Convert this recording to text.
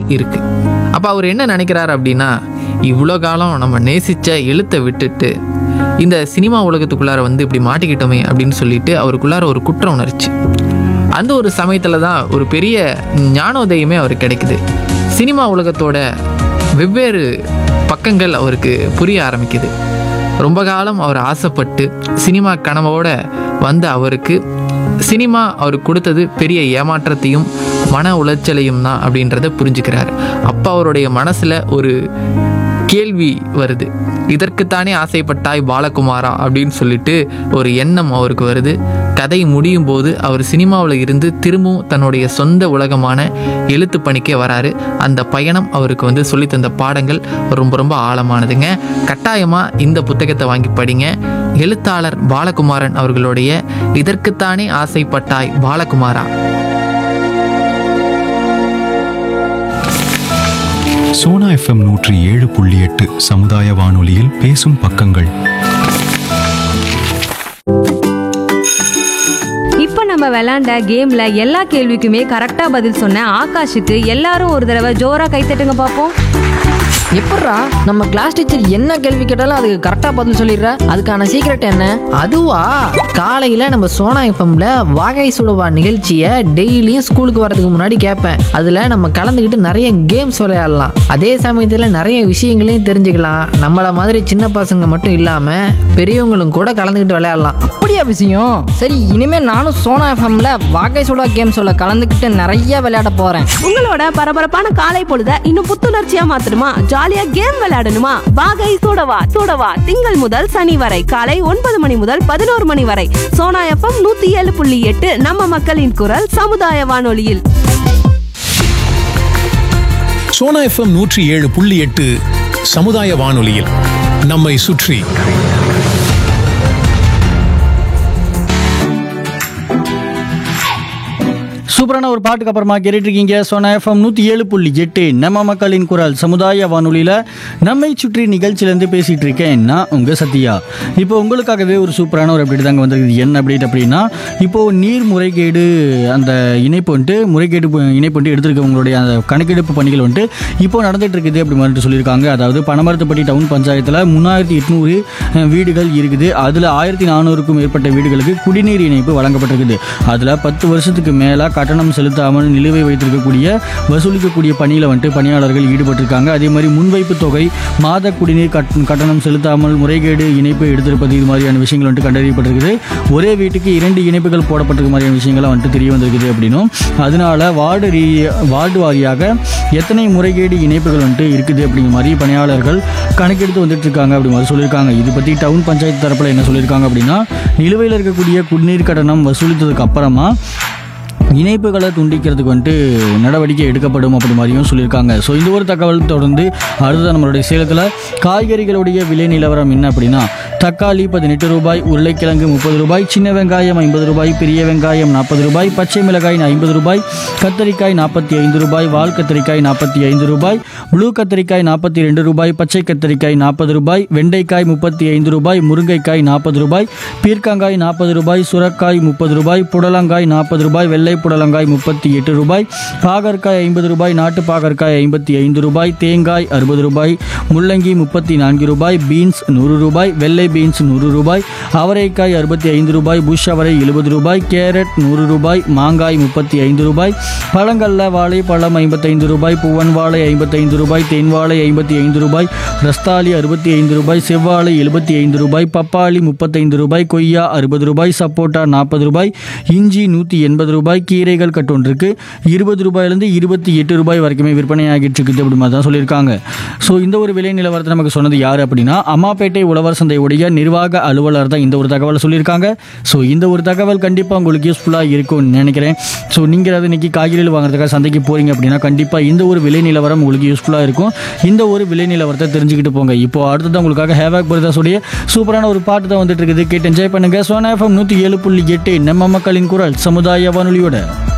இருக்கு அப்போ அவர் என்ன நினைக்கிறார் அப்படின்னா இவ்வளோ காலம் நம்ம நேசித்த எழுத்தை விட்டுட்டு இந்த சினிமா உலகத்துக்குள்ளார வந்து இப்படி மாட்டிக்கிட்டோமே அப்படின்னு சொல்லிட்டு அவருக்குள்ளார ஒரு குற்ற உணர்ச்சி அந்த ஒரு சமயத்தில் தான் ஒரு பெரிய ஞானோதயமே அவருக்கு கிடைக்குது சினிமா உலகத்தோட வெவ்வேறு பக்கங்கள் அவருக்கு புரிய ஆரம்பிக்குது ரொம்ப காலம் அவர் ஆசைப்பட்டு சினிமா கனவோட வந்த அவருக்கு சினிமா அவருக்கு கொடுத்தது பெரிய ஏமாற்றத்தையும் மன உளைச்சலையும் தான் அப்படின்றத புரிஞ்சுக்கிறார் அப்போ அவருடைய மனசில் ஒரு கேள்வி வருது இதற்குத்தானே ஆசைப்பட்டாய் பாலகுமாரா அப்படின்னு சொல்லிட்டு ஒரு எண்ணம் அவருக்கு வருது கதை முடியும் போது அவர் சினிமாவில் இருந்து திரும்பவும் தன்னுடைய சொந்த உலகமான எழுத்து பணிக்கே வராரு அந்த பயணம் அவருக்கு வந்து சொல்லித் தந்த பாடங்கள் ரொம்ப ரொம்ப ஆழமானதுங்க கட்டாயமாக இந்த புத்தகத்தை வாங்கி படிங்க எழுத்தாளர் பாலகுமாரன் அவர்களுடைய இதற்குத்தானே ஆசைப்பட்டாய் பாலகுமாரா சோனா எஃப்எம் நூற்றி ஏழு புள்ளி எட்டு சமுதாய வானொலியில் பேசும் பக்கங்கள் இப்போ நம்ம விளையாண்ட கேம்ல எல்லா கேள்விக்குமே கரெக்டா பதில் சொன்ன ஆகாஷுக்கு எல்லாரும் ஒரு தடவை ஜோரா கைத்தட்டுங்க பார்ப்போம் எப்பட்றா நம்ம கிளாஸ் டீச்சர் என்ன கேள்வி கேட்டாலும் அதுக்கு கரெக்டாக பதில் சொல்லிடுற அதுக்கான சீக்ரெட் என்ன அதுவா காலையில் நம்ம சோனா எஃப்எம்ல வாகை சுடுவா நிகழ்ச்சியை டெய்லியும் ஸ்கூலுக்கு வரதுக்கு முன்னாடி கேட்பேன் அதில் நம்ம கலந்துக்கிட்டு நிறைய கேம்ஸ் விளையாடலாம் அதே சமயத்தில் நிறைய விஷயங்களையும் தெரிஞ்சுக்கலாம் நம்மள மாதிரி சின்ன பசங்க மட்டும் இல்லாமல் பெரியவங்களும் கூட கலந்துக்கிட்டு விளையாடலாம் அப்படியா விஷயம் சரி இனிமே நானும் சோனா எஃப்எம்ல வாகை சுடா கேம்ஸோட கலந்துக்கிட்டு நிறைய விளையாட போறேன் உங்களோட பரபரப்பான காலை பொழுத இன்னும் புத்துணர்ச்சியா மாத்தணுமா ஜாலியா கேம் விளையாடணுமா வாகை சூடவா சூடவா திங்கள் முதல் சனி வரை காலை ஒன்பது மணி முதல் பதினோரு மணி வரை சோனா எஃப்எம் நூத்தி ஏழு புள்ளி எட்டு நம்ம மக்களின் குரல் சமுதாய வானொலியில் சோனா எஃப்எம் நூற்றி ஏழு புள்ளி எட்டு சமுதாய வானொலியில் நம்மை சுற்றி சூப்பரான ஒரு பாட்டுக்கு அப்புறமா கேட்டுட்டு இருக்கீங்க சோனா எஃப்எம் நூற்றி ஏழு புள்ளி எட்டு நம்ம மக்களின் குரல் சமுதாய வானொலியில் நம்மை சுற்றி நிகழ்ச்சியிலேருந்து பேசிகிட்டு இருக்கேன் நான் உங்கள் சத்யா இப்போ உங்களுக்காகவே ஒரு சூப்பரான ஒரு அப்டேட் தாங்க வந்திருக்குது என்ன அப்டேட் அப்படின்னா இப்போது நீர் முறைகேடு அந்த இணைப்பு வந்துட்டு முறைகேடு ப- இணைப்பு வந்துட்டு எடுத்திருக்கவங்களுடைய அந்த கணக்கெடுப்பு பணிகள் வந்துட்டு இப்போ நடந்துட்டு இருக்குது அப்படி வந்துட்டு சொல்லியிருக்காங்க அதாவது பனமரத்துப்பட்டி டவுன் பஞ்சாயத்தில் மூணாயிரத்தி எட்நூறு வீடுகள் இருக்குது அதில் ஆயிரத்தி நானூறுக்கும் மேற்பட்ட வீடுகளுக்கு குடிநீர் இணைப்பு வழங்கப்பட்டிருக்குது அதில் பத்து வருஷத்துக்கு மேலே கட்டணம் செலுத்தாமல் நிலுவை வைத்திருக்கக்கூடிய வசூலிக்கக்கூடிய பணியில் வந்துட்டு பணியாளர்கள் ஈடுபட்டிருக்காங்க அதே மாதிரி முன்வைப்பு தொகை மாத குடிநீர் கட் கட்டணம் செலுத்தாமல் முறைகேடு இணைப்பு எடுத்திருப்பது இது மாதிரியான விஷயங்கள் வந்துட்டு கண்டறியப்பட்டிருக்குது ஒரே வீட்டுக்கு இரண்டு இணைப்புகள் போடப்பட்டிருக்க மாதிரியான விஷயங்கள்லாம் வந்துட்டு தெரிய வந்திருக்குது அப்படின்னும் அதனால வார்டு ரீ வார்டு வாரியாக எத்தனை முறைகேடு இணைப்புகள் வந்துட்டு இருக்குது அப்படிங்கிற மாதிரி பணியாளர்கள் கணக்கெடுத்து வந்துட்டு இருக்காங்க அப்படி மாதிரி சொல்லியிருக்காங்க இது பற்றி டவுன் பஞ்சாயத்து தரப்பில் என்ன சொல்லியிருக்காங்க அப்படின்னா நிலுவையில் இருக்கக்கூடிய குடிநீர் கட்டணம் வசூலித்ததுக்கு அப்புறமா இணைப்புகளை துண்டிக்கிறதுக்கு வந்துட்டு நடவடிக்கை எடுக்கப்படும் அப்படி மாதிரியும் சொல்லியிருக்காங்க ஸோ இந்த ஒரு தகவல் தொடர்ந்து அடுத்தது நம்மளுடைய சேலத்தில் காய்கறிகளுடைய விலை நிலவரம் என்ன அப்படின்னா தக்காளி பதினெட்டு ரூபாய் உருளைக்கிழங்கு முப்பது ரூபாய் சின்ன வெங்காயம் ஐம்பது ரூபாய் பெரிய வெங்காயம் நாற்பது ரூபாய் பச்சை மிளகாய் ஐம்பது ரூபாய் கத்தரிக்காய் நாற்பத்தி ஐந்து ரூபாய் வால் கத்தரிக்காய் நாற்பத்தி ஐந்து ரூபாய் ப்ளூ கத்தரிக்காய் நாற்பத்தி ரெண்டு ரூபாய் பச்சை கத்தரிக்காய் நாற்பது ரூபாய் வெண்டைக்காய் முப்பத்தி ஐந்து ரூபாய் முருங்கைக்காய் நாற்பது ரூபாய் பீர்க்கங்காய் நாற்பது ரூபாய் சுரக்காய் முப்பது ரூபாய் புடலங்காய் நாற்பது ரூபாய் வெள்ளை புடலங்காய் முப்பத்தி எட்டு ரூபாய் பாகற்காய் ஐம்பது ரூபாய் நாட்டு பாகற்காய் ஐம்பத்தி ஐந்து ரூபாய் தேங்காய் அறுபது ரூபாய் முள்ளங்கி முப்பத்தி நான்கு ரூபாய் பீன்ஸ் நூறு ரூபாய் வெள்ளை பீன்ஸ் நூறு ரூபாய் அவரைக்காய் அறுபத்தி ஐந்து ரூபாய் புஷ் அவரை எழுபது ரூபாய் கேரட் நூறு ரூபாய் மாங்காய் முப்பத்தி ஐந்து ரூபாய் பழங்கள்ல வாழை பழம் ஐம்பத்தைந்து ரூபாய் பூவன் வாழை ஐம்பத்தைந்து ரூபாய் தேன் வாழை ஐம்பத்தி ஐந்து ரூபாய் ரஸ்தாலி அறுபத்தி ஐந்து ரூபாய் செவ்வாழை எழுபத்தி ஐந்து ரூபாய் பப்பாளி முப்பத்தைந்து ரூபாய் கொய்யா அறுபது ரூபாய் சப்போட்டா நாற்பது ரூபாய் இஞ்சி நூற்றி எண்பது ரூபாய் கீரைகள் கட்டொன்றுக்கு இருபது ரூபாயிலேருந்து இருபத்தி எட்டு ரூபாய் வரைக்குமே விற்பனை ஆகிட்டு இருக்குது அப்படி மாதிரி தான் சொல்லியிருக்காங்க ஸோ இந்த ஒரு விலை நிலவரத்தை நமக்கு சொன்னது யார் அப்படின்னா அம்மாப்பேட்டை உழவர் சந்தையுடைய நிர்வாக அலுவலர் தான் இந்த ஒரு தகவலை சொல்லியிருக்காங்க ஸோ இந்த ஒரு தகவல் கண்டிப்பாக உங்களுக்கு யூஸ்ஃபுல்லாக இருக்கும்னு நினைக்கிறேன் ஸோ நீங்கள் அதை இன்னைக்கு காய்கறிகள் வாங்குறதுக்காக சந்தைக்கு போகிறீங்க அப்படின்னா கண்டிப்பாக இந்த ஒரு விலை நிலவரம் உங்களுக்கு யூஸ்ஃபுல்லாக இருக்கும் இந்த ஒரு விலை நிலவரத்தை தெரிஞ்சுக்கிட்டு போங்க இப்போ அடுத்தது உங்களுக்காக ஹேவாக் பிரதாஸுடைய சூப்பரான ஒரு பாட்டு தான் வந்துட்டு இருக்குது கேட்டு என்ஜாய் பண்ணுங்க சோனா எஃப்எம் நூற்றி ஏழு புள்ளி எட்டு நம்ம மக்களின் குரல் சமுதாய வானொலியோட